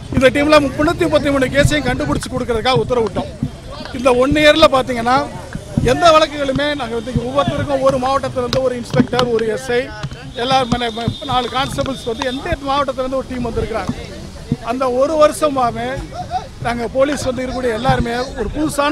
இந்த டீமில் முன்னூற்றி முப்பத்தி மூணு கேஸையும் கண்டுபிடிச்சி கொடுக்கறதுக்காக உத்தரவிட்டோம் இந்த ஒன் இயரில் பார்த்தீங்கன்னா எந்த வழக்குகளுமே நாங்கள் வந்து ஒவ்வொருத்தருக்கும் ஒரு மாவட்டத்திலேருந்து ஒரு இன்ஸ்பெக்டர் ஒரு எஸ்ஐ எல்லாருமே நாலு கான்ஸ்டபிள்ஸ் வந்து எந்த மாவட்டத்திலேருந்து ஒரு டீம் வந்திருக்கிறாங்க அந்த ஒரு வருஷமாவே நாங்கள் போலீஸ் வந்து இருக்கக்கூடிய எல்லாருமே ஒரு புதுசான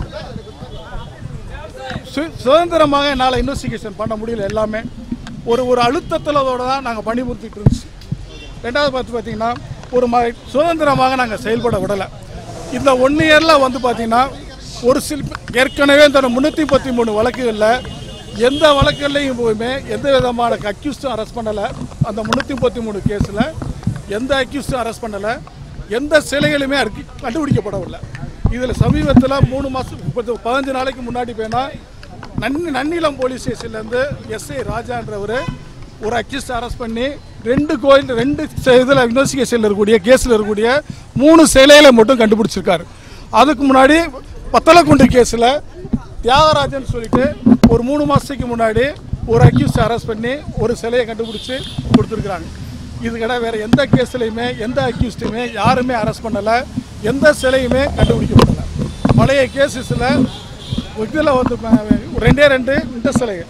சு- சுதந்திரமாக என்னால் இன்வெஸ்டிகேஷன் பண்ண முடியல எல்லாமே ஒரு ஒரு அழுத்தத்தில் அதோட தான் நாங்கள் பணிபுரித்திட்டு இருந்துச்சு ரெண்டாவது பார்த்து பார்த்தீங்கன்னா ஒரு ம சுதந்திரமாக நாங்கள் செயல்பட விடலை இந்த ஒன் இயரில் வந்து பார்த்தீங்கன்னா ஒரு சில ஏற்கனவே இந்த முந்நூற்றி பத்தி மூணு வழக்குகளில் எந்த வழக்குகள்லையும் போயுமே எந்த விதமான அக்யூஸ்டும் அரெஸ்ட் பண்ணலை அந்த முந்நூற்றி முப்பத்தி மூணு கேஸில் எந்த அக்யூஸ்டும் அரெஸ்ட் பண்ணலை எந்த சிலைகளுமே அடுக்கி கண்டுபிடிக்கப்படவில்லை இதில் சமீபத்தில் மூணு மாதம் முப்பது பதினஞ்சு நாளைக்கு முன்னாடி போனா நன்னி நன்னிலம் போலீஸ் ஸ்டேஷன்லேருந்து எஸ்ஐ ராஜான்றவர் ஒரு அக்யூஸ்ட் அரெஸ்ட் பண்ணி ரெண்டு கோயில் ரெண்டு இதில் இன்வெஸ்டிகேஷனில் இருக்கக்கூடிய கேஸில் இருக்கக்கூடிய மூணு சிலைகளை மட்டும் கண்டுபிடிச்சிருக்காரு அதுக்கு முன்னாடி பத்தலக்குண்டு கேஸில் தியாகராஜன் சொல்லிட்டு ஒரு மூணு மாதத்துக்கு முன்னாடி ஒரு அக்யூஸ்ட் அரெஸ்ட் பண்ணி ஒரு சிலையை கண்டுபிடிச்சி கொடுத்துருக்குறாங்க இது கடை வேற எந்த கேஸ்லையுமே எந்த அக்யூஸ்டுமே யாருமே அரெஸ்ட் பண்ணலை எந்த சிலையுமே கண்டுபிடிக்கப்படலை பழைய கேசஸில் இதில் வந்து ம- ரெண்டே ரெண்டு இந்த சிலைகள்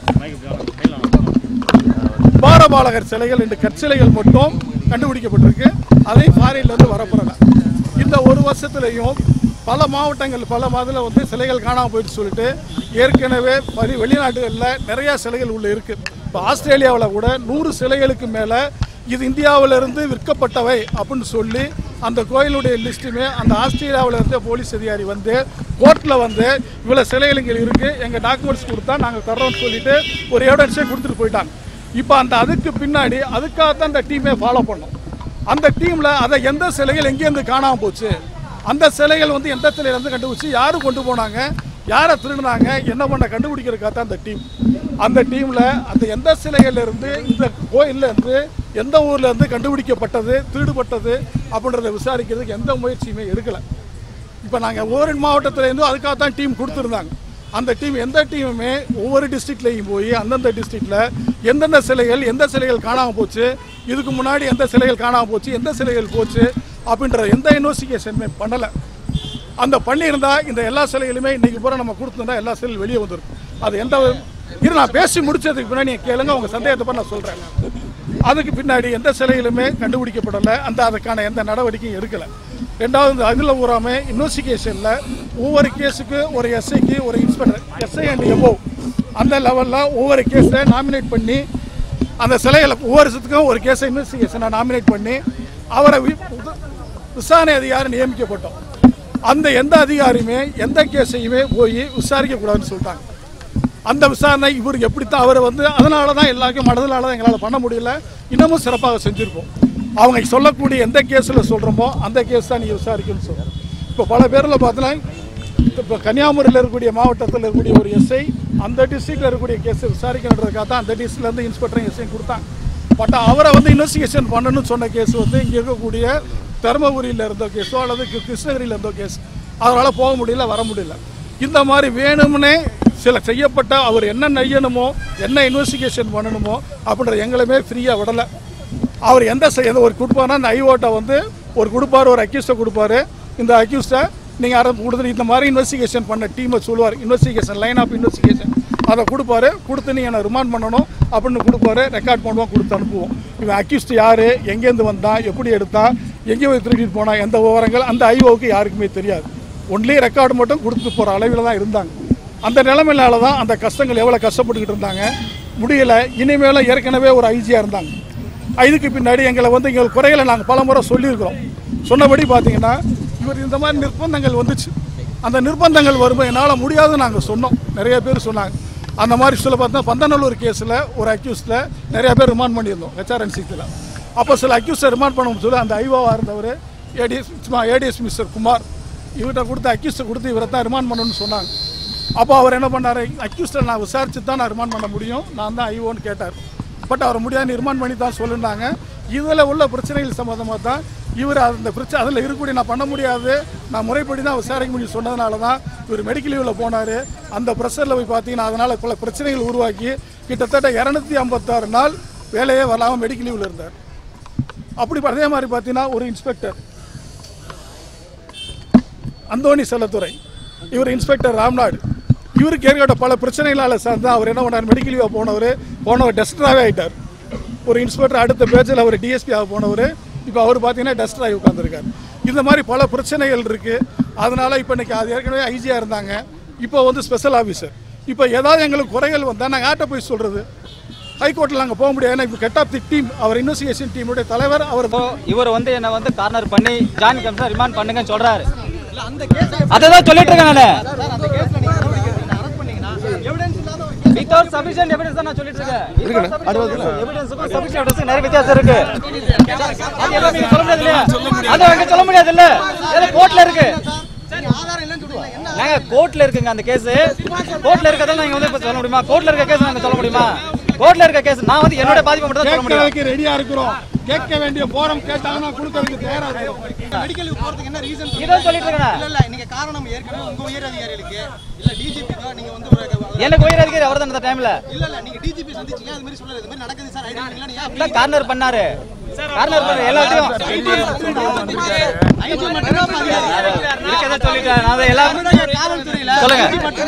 பாரபாலகர் சிலைகள் ரெண்டு கற்சிலைகள் மட்டும் கண்டுபிடிக்கப்பட்டிருக்கு அதையும் ஃபாரின்லேருந்து வரப்போறல இந்த ஒரு வருஷத்துலையும் பல மாவட்டங்கள் பல மாதத்தில் வந்து சிலைகள் காணாமல் போயிட்டு சொல்லிட்டு ஏற்கனவே பரி வெளிநாடுகளில் நிறையா சிலைகள் உள்ள இருக்கு இப்போ ஆஸ்திரேலியாவில் கூட நூறு சிலைகளுக்கு மேலே இது இந்தியாவிலிருந்து விற்கப்பட்டவை அப்படின்னு சொல்லி அந்த கோயிலுடைய லிஸ்ட்டுமே அந்த ஆஸ்திரேலியாவில் இருந்த போலீஸ் அதிகாரி வந்து கோர்ட்டில் வந்து இவ்வளோ சிலைகள் இங்கே இருக்குது எங்கள் டாக்குமெண்ட்ஸ் கொடுத்தா நாங்கள் தர்றோம்னு சொல்லிட்டு ஒரு எவிடன்ஸே கொடுத்துட்டு போயிட்டாங்க இப்போ அந்த அதுக்கு பின்னாடி அதுக்காகத்தான் அந்த டீமே ஃபாலோ பண்ணோம் அந்த டீமில் அதை எந்த சிலைகள் எங்கேருந்து காணாமல் போச்சு அந்த சிலைகள் வந்து எந்த சிலையிலேருந்து கண்டுபிடிச்சி யார் கொண்டு போனாங்க யாரை திருடினாங்க என்ன பண்ண கண்டுபிடிக்கிறதுக்காக தான் அந்த டீம் அந்த டீமில் அந்த எந்த சிலைகள்ல இருந்து இந்த கோயில்ல இருந்து எந்த ஊர்ல இருந்து கண்டுபிடிக்கப்பட்டது திருடுபட்டது அப்படின்றத விசாரிக்கிறதுக்கு எந்த முயற்சியுமே எடுக்கலை இப்போ நாங்கள் ஒவ்வொரு மாவட்டத்துலேருந்தும் அதுக்காக தான் டீம் கொடுத்துருந்தாங்க அந்த டீம் எந்த டீமுமே ஒவ்வொரு டிஸ்ட்ரிக்ட்லையும் போய் அந்தந்த டிஸ்ட்ரிக்டில் எந்தெந்த சிலைகள் எந்த சிலைகள் காணாமல் போச்சு இதுக்கு முன்னாடி எந்த சிலைகள் காணாமல் போச்சு எந்த சிலைகள் போச்சு அப்படின்ற எந்த இன்வெஸ்டிகேஷனுமே பண்ணலை அந்த பண்ணியிருந்தா இந்த எல்லா சிலைகளுமே இன்னைக்கு பூரா நம்ம கொடுத்துருந்தா எல்லா சிலையும் வெளியே வந்துருக்கும் அது எந்த இரு நான் பேசி முடிச்சதுக்கு பின்னாடி நீங்க கேளுங்க உங்க சந்தேகத்தை பண்ண நான் சொல்றேன் அதுக்கு பின்னாடி எந்த சிலைகளுமே கண்டுபிடிக்கப்படலை அந்த அதுக்கான எந்த நடவடிக்கையும் எடுக்கலை ரெண்டாவது அதில் ஊராம இன்வெஸ்டிகேஷனில் ஒவ்வொரு கேஸுக்கு ஒரு எஸ்ஐக்கு ஒரு இன்ஸ்பெக்டர் எஸ்ஐ அண்ட் எபோ அந்த லெவலில் ஒவ்வொரு கேஸை நாமினேட் பண்ணி அந்த சிலைகளை ஒவ்வொரு வருஷத்துக்கும் ஒரு கேஸை இன்வெஸ்டிகேஷனை நாமினேட் பண்ணி அவரை வி- விசாரணை அதிகாரி நியமிக்கப்பட்டோம் அந்த எந்த அதிகாரியுமே எந்த கேஸையுமே போய் விசாரிக்க கூடாதுன்னு சொல்லிட்டாங்க அந்த விசாரணை இவருக்கு எப்படித்தான் அவர் வந்து அதனால தான் எல்லாருக்கும் மனதிலால தான் எங்களால் பண்ண முடியல இன்னமும் சிறப்பாக செஞ்சுருப்போம் அவங்க சொல்லக்கூடிய எந்த கேஸில் சொல்கிறோமோ அந்த கேஸ் தான் நீங்கள் விசாரிக்கணும்னு சொல்கிறோம் இப்போ பல பேரில் பார்த்தோன்னா இப்போ கன்னியாகுமரியில் இருக்கக்கூடிய மாவட்டத்தில் இருக்கக்கூடிய ஒரு எஸ்ஐ அந்த டிஸ்ட்ரிக்டில் இருக்கக்கூடிய கேஸை விசாரிக்கணுன்றதுக்காக தான் அந்த டிஸ்ட்ரிக்ட்லேருந்து இன்ஸ்பெக்டர் எஸ்ஐ கொடுத்தாங்க பட் அவரை வந்து இன்வெஸ்டிகேஷன் பண்ணணும்னு சொன்ன கேஸ் வந்து இங்கே இருக்கக்கூடிய தருமபுரியில் இருந்த கேஸோ அல்லது கி- கிருஷ்ணகிரியில் இருந்த கேஸ் அதனால் போக முடியல வர முடியல இந்த மாதிரி வேணும்னே சில செய்யப்பட்ட அவர் என்ன நெய்யணுமோ என்ன இன்வெஸ்டிகேஷன் பண்ணணுமோ அப்படின்ற எங்களுமே ஃப்ரீயாக விடலை அவர் எந்த செ- எந்த ஒரு கொடுப்பாருன்னா அந்த ஐஓட்டை வந்து ஒரு கொடுப்பாரு ஒரு அக்யூஸ்டை கொடுப்பாரு இந்த அக்யூஸ்டை நீங்கள் யாரும் கொடுத்து இந்த மாதிரி இன்வெஸ்டிகேஷன் பண்ண டீமை சொல்லுவார் இன்வெஸ்டிகேஷன் லைன் ஆஃப் இன்வெஸ்டிகேஷன் அதை கொடுப்பாரு கொடுத்து நீ என்னை ரிமாண்ட் பண்ணணும் அப்படின்னு கொடுப்பாரு ரெக்கார்ட் பண்ணுவோம் கொடுத்து அனுப்புவோம் இவன் அக்யூஸ்ட் யார் எங்கேருந்து வந்தான் எப்படி எடுத்தான் எங்கே போய் திருடிட்டு போனான் எந்த விவரங்கள் அந்த ஐஓவுக்கு யாருக்குமே தெரியாது ஒன்லி ரெக்கார்டு மட்டும் கொடுத்துட்டு போகிற அளவில் தான் இருந்தாங்க அந்த நிலைமையினால தான் அந்த கஷ்டங்கள் எவ்வளோ கஷ்டப்பட்டுக்கிட்டு இருந்தாங்க முடியல இனிமேலும் ஏற்கனவே ஒரு ஐஜியாக இருந்தாங்க இதுக்கு பின்னாடி எங்களை வந்து எங்கள் குறைகளை நாங்கள் பல முறை சொல்லியிருக்கிறோம் சொன்னபடி பார்த்தீங்கன்னா இவர் இந்த மாதிரி நிர்பந்தங்கள் வந்துச்சு அந்த நிர்பந்தங்கள் வரும்போது என்னால் முடியாதுன்னு நாங்கள் சொன்னோம் நிறைய பேர் சொன்னாங்க அந்த மாதிரி சொல்ல பார்த்தா பந்தநல்லூர் கேஸில் ஒரு அக்யூஸில் நிறைய பேர் ரிமாண்ட் பண்ணியிருந்தோம் ஹெச்ஆர்என்சித்தில் அப்போ சில அக்யூஸை ரிமாண்ட் பண்ண சொல்லி அந்த ஐஓவாக இருந்தவர் ஏடிஎஸ் ஏடிஎஸ் மிஸ்டர் குமார் இவர்கிட்ட கொடுத்து அக்யூஸ்ட்டை கொடுத்து இவரை தான் ரிமாண்ட் பண்ணணும்னு சொன்னாங்க அப்போ அவர் என்ன பண்ணார் அக்யூஸ்டை நான் விசாரிச்சு தான் நான் ரிமாண்ட் பண்ண முடியும் நான் தான் ஐஓன்னு கேட்டார் பட் அவர் முடியாது ரிமாண்ட் பண்ணி தான் சொல்லிருந்தாங்க இதில் உள்ள பிரச்சனைகள் சம்மந்தமாக தான் இவர் அந்த பிரச்சனை அதில் இருக்கக்கூடிய நான் பண்ண முடியாது நான் முறைப்படி தான் விசாரிக்க முடியும் சொன்னதுனால தான் இவர் மெடிக்கல் லீவில் போனார் அந்த ப்ரெஷரில் போய் பார்த்தீங்கன்னா அதனால் பல பிரச்சனைகள் உருவாக்கி கிட்டத்தட்ட இரநூத்தி ஐம்பத்தாறு நாள் வேலையே வராமல் மெடிக்கல் லீவில் இருந்தார் அப்படி அதே மாதிரி பார்த்தீங்கன்னா ஒரு இன்ஸ்பெக்டர் அந்தோணி செல்லத்துறை இவர் இன்ஸ்பெக்டர் ராம்நாடு இவருக்கு ஏற்கனவே பல பிரச்சனைகளால் சார்ந்து அவர் என்ன பண்ணார் மெடிக்கல் லீவாக போனவர் போனவர் டஸ்டராகவே ஆயிட்டார் ஒரு இன்ஸ்பெக்டர் அடுத்த பேஜில் அவர் டிஎஸ்பி ஆக போனவர் இப்போ அவர் பார்த்தீங்கன்னா டஸ்டர் ஆகி உட்காந்துருக்கார் இந்த மாதிரி பல பிரச்சனைகள் இருக்குது அதனால இப்போ இன்னைக்கு அது ஏற்கனவே ஐஜியாக இருந்தாங்க இப்போ வந்து ஸ்பெஷல் ஆஃபீஸர் இப்போ ஏதாவது எங்களுக்கு குறைகள் வந்தால் நாங்கள் யார்கிட்ட போய் சொல்கிறது ஹைகோர்ட்டில் நாங்கள் போக முடியாது ஏன்னா இப்போ கெட் ஆஃப் தி டீம் அவர் இன்வெஸ்டிகேஷன் டீமுடைய தலைவர் அவர் இப்போ இவர் வந்து என்ன வந்து கார்னர் பண்ணி ஜாயின் கமிஷனர் ரிமாண்ட் பண்ணுங்கன்னு சொல்றாரு அததான் சொல்லிட்டு இருக்கேன் நானு வித்தவுட் சஃபிஷியன்ட் எவிடன்ஸ் தான் நான் சொல்லிட்டு இருக்கேன் எவிடன்ஸுக்கும் சஃபிஷியன்ட் எவிடன்ஸுக்கும் நிறைய வித்தியாசம் இருக்கு அது எல்லாம் நீங்க சொல்ல முடியாது இல்லையா அது அங்க சொல்ல முடியாது இல்ல இது கோர்ட்ல இருக்கு நாங்க கோர்ட்ல இருக்குங்க அந்த கேஸ் கோர்ட்ல இருக்கறதால நீங்க வந்து இப்ப சொல்ல முடியுமா கோர்ட்ல இருக்க கேஸ் நாங்க சொல்ல முடியுமா கோர்ட்ல இருக்க கேஸ் நான் வந்து என்னோட பாதிப்பை மட்டும் தான் சொல்ல முடியும் கேட்கறதுக்கு ரெடியாக இருக்கிறோம் கேட்க வேண்டிய போரம் கேட்டாங்கன்னா கொடுக்கறதுக்கு தயாராக இருக்கிறோம் மெடிக்கலுக்கு போறதுக்கு என்ன ரீசன் இதான் சொல்லிட்டு இருக்கேன் இல்ல இல்ல நீங்க காரணம் ஏற்கனவே உங்க உயர் அதிகாரிகளுக்கு இல்ல டிஜிபிக்கோ நீங்க வந்து ஒரு எனக்கு உயிர் அதிகாரி அவர் தான் அந்த டைம்ல இல்ல இல்ல நீங்க டிஜிபி சந்திச்சீங்க அது மாதிரி சொல்லல இது மாதிரி நடக்குது சார் ஐடி பண்ணீங்களா நீங்க இல்ல கார்னர் பண்ணாரு கார்னர் பண்ண எல்லாத்தையும் ஐடி மட்டும் தான் இருக்கதை சொல்லிட்டேன் நான் அதை எல்லாம் காவல்துறையில சொல்லுங்க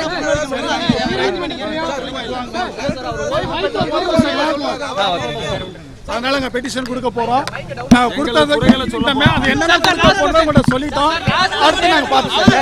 அதனால நாங்க பெட்டிஷன் கொடுக்க போறோம் நாங்க கொடுத்தது அது என்னென்ன கொடுக்க போறோம் சொல்லிட்டோம் அடுத்து நாங்க பார்த்து